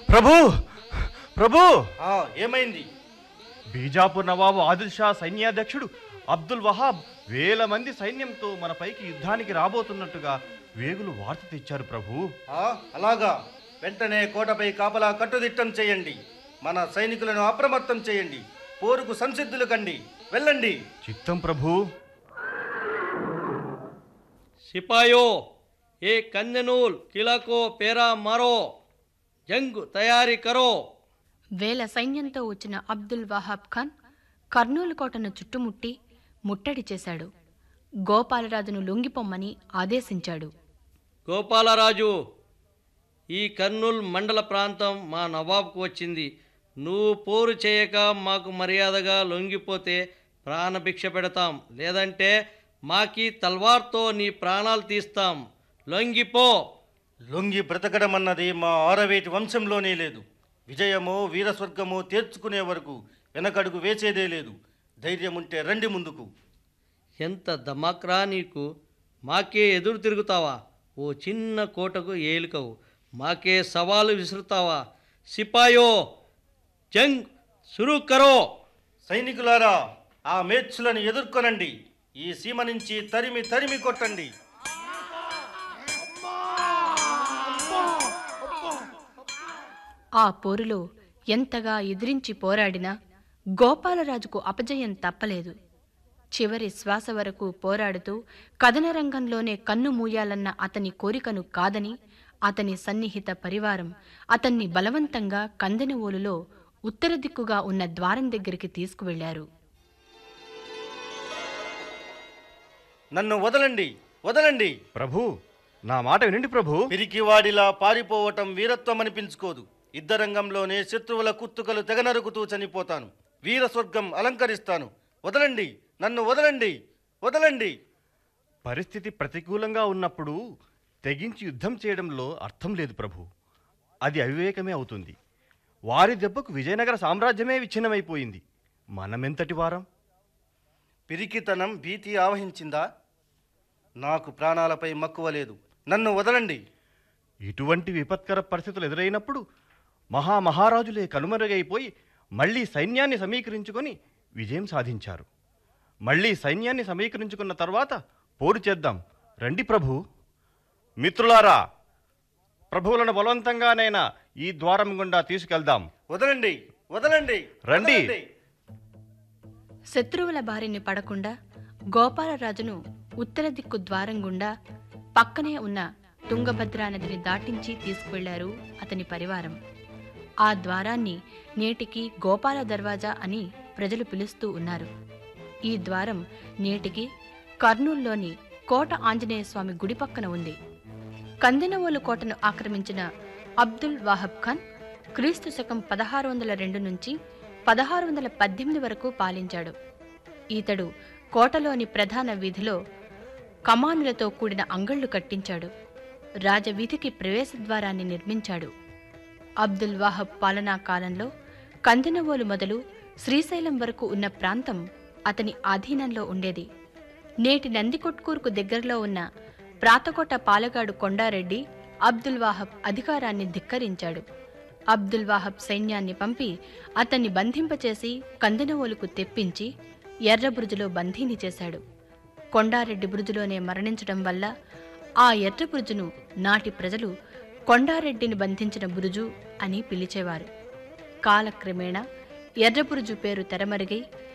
ప్రభు ప్రభు ఆ, ఏమైంది బీజాపూర్ నవాబు ఆదిల్ షా సైన్యాధ్యక్షుడు అబ్దుల్ వహాబ్ వేల మంది సైన్యంతో మన పైకి యుద్ధానికి రాబోతున్నట్టుగా వేగులు వార్త తెచ్చారు ప్రభు ఆ, అలాగా వెంటనే కోటపై కాపలా కట్టుదిట్టం చేయండి మన సైనికులను అప్రమత్తం చేయండి పోరుకు సంసిద్ధులు కండి వెళ్ళండి చిత్తం ప్రభు सिपाहियों ये कंदनूल किला को पेरा मारो जंग तैयारी करो వేల సైన్యంతో వచ్చిన అబ్దుల్ వహాబ్ ఖాన్ కర్నూలు కోటను చుట్టుముట్టి ముట్టడి చేశాడు గోపాలరాజును లొంగిపోమ్మని ఆదేశించాడు గోపాలరాజు ఈ కర్నూల్ మండల ప్రాంతం మా నవాబ్కు వచ్చింది నువ్వు పోరు చేయక మాకు మర్యాదగా లొంగిపోతే ప్రాణభిక్ష పెడతాం లేదంటే మాకి తల్వార్తో నీ ప్రాణాలు తీస్తాం లొంగిపో లొంగి బ్రతకడం అన్నది మా ఆరవేటి వంశంలోనే లేదు విజయమో వీరస్వర్గమో తీర్చుకునే వరకు వెనకడుగు వేసేదే లేదు ధైర్యం ఉంటే రండి ముందుకు ఎంత దమాక్రా నీకు మాకే ఎదురు తిరుగుతావా ఓ చిన్న కోటకు ఏలుకవు మాకే సవాలు విసురుతావా సిపాయో జంగ్ సురు కరో సైనికులారా ఆ మేచ్చులను ఎదుర్కొనండి ఈ సీమ నుంచి తరిమి తరిమి కొట్టండి ఆ పోరులో ఎంతగా ఎదిరించి పోరాడినా గోపాలరాజుకు అపజయం తప్పలేదు చివరి శ్వాస వరకు పోరాడుతూ కథన రంగంలోనే కన్ను మూయాలన్న అతని కోరికను కాదని అతని సన్నిహిత పరివారం అతన్ని బలవంతంగా కందెనవోలులో ఉత్తర దిక్కుగా ఉన్న ద్వారం దగ్గరికి తీసుకువెళ్లారు నన్ను వదలండి వదలండి ప్రభు నా మాట వినండి ప్రభు పిరికివాడిలా పారిపోవటం వీరత్వం అనిపించుకోదు యుద్ధరంగంలోనే శత్రువుల కుత్తుకలు తెగనరుకుతూ చనిపోతాను వీరస్వర్గం అలంకరిస్తాను వదలండి నన్ను వదలండి వదలండి పరిస్థితి ప్రతికూలంగా ఉన్నప్పుడు తెగించి యుద్ధం చేయడంలో అర్థం లేదు ప్రభు అది అవివేకమే అవుతుంది వారి దెబ్బకు విజయనగర సామ్రాజ్యమే విచ్ఛిన్నమైపోయింది మనమెంతటి వారం పిరికితనం భీతి ఆవహించిందా నాకు ప్రాణాలపై మక్కువ లేదు నన్ను వదలండి ఇటువంటి విపత్కర పరిస్థితులు ఎదురైనప్పుడు మహామహారాజులే కనుమరుగైపోయి మళ్ళీ సైన్యాన్ని సమీకరించుకొని విజయం సాధించారు మళ్ళీ సైన్యాన్ని సమీకరించుకున్న తర్వాత పోరు చేద్దాం రండి ప్రభు మిత్రులారా ప్రభువులను బలవంతంగానైనా ఈ ద్వారం గుండా తీసుకెళ్దాం వదలండి వదలండి రండి. వదలండి. శత్రువుల బారిని పడకుండా గోపాలరాజును ఉత్తర దిక్కు ద్వారం గుండా పక్కనే ఉన్న తుంగభద్రా నదిని దాటించి తీసుకువెళ్లారు అతని పరివారం ఆ ద్వారాన్ని నేటికి గోపాల దర్వాజా అని ప్రజలు పిలుస్తూ ఉన్నారు ఈ ద్వారం నేటికి కర్నూల్లోని కోట ఆంజనేయ స్వామి గుడి పక్కన ఉంది కందెనవోలు కోటను ఆక్రమించిన అబ్దుల్ వాహబ్ ఖాన్ క్రీస్తు శకం పదహారు వందల రెండు నుంచి పదహారు వందల పద్దెనిమిది వరకు పాలించాడు ఈతడు కోటలోని ప్రధాన వీధిలో కమానులతో కూడిన అంగళ్ళు కట్టించాడు రాజవీధికి ప్రవేశద్వారాన్ని నిర్మించాడు అబ్దుల్ వాహబ్ పాలనా కాలంలో కందెనవోలు మొదలు శ్రీశైలం వరకు ఉన్న ప్రాంతం అతని ఆధీనంలో ఉండేది నేటి నందికొట్కూరుకు దగ్గరలో ఉన్న ప్రాతకోట పాలగాడు కొండారెడ్డి అబ్దుల్ వాహబ్ అధికారాన్ని ధిక్కరించాడు అబ్దుల్ వాహబ్ సైన్యాన్ని పంపి అతన్ని బంధింపచేసి కందెనవోలుకు తెప్పించి ఎర్రబురుజులో బందీని చేశాడు కొండారెడ్డి బురుజులోనే మరణించడం వల్ల ఆ ఎర్ర బురుజును నాటి ప్రజలు కొండారెడ్డిని బంధించిన బురుజు అని పిలిచేవారు కాలక్రమేణా ఎర్రబురుజు పేరు తెరమరుగై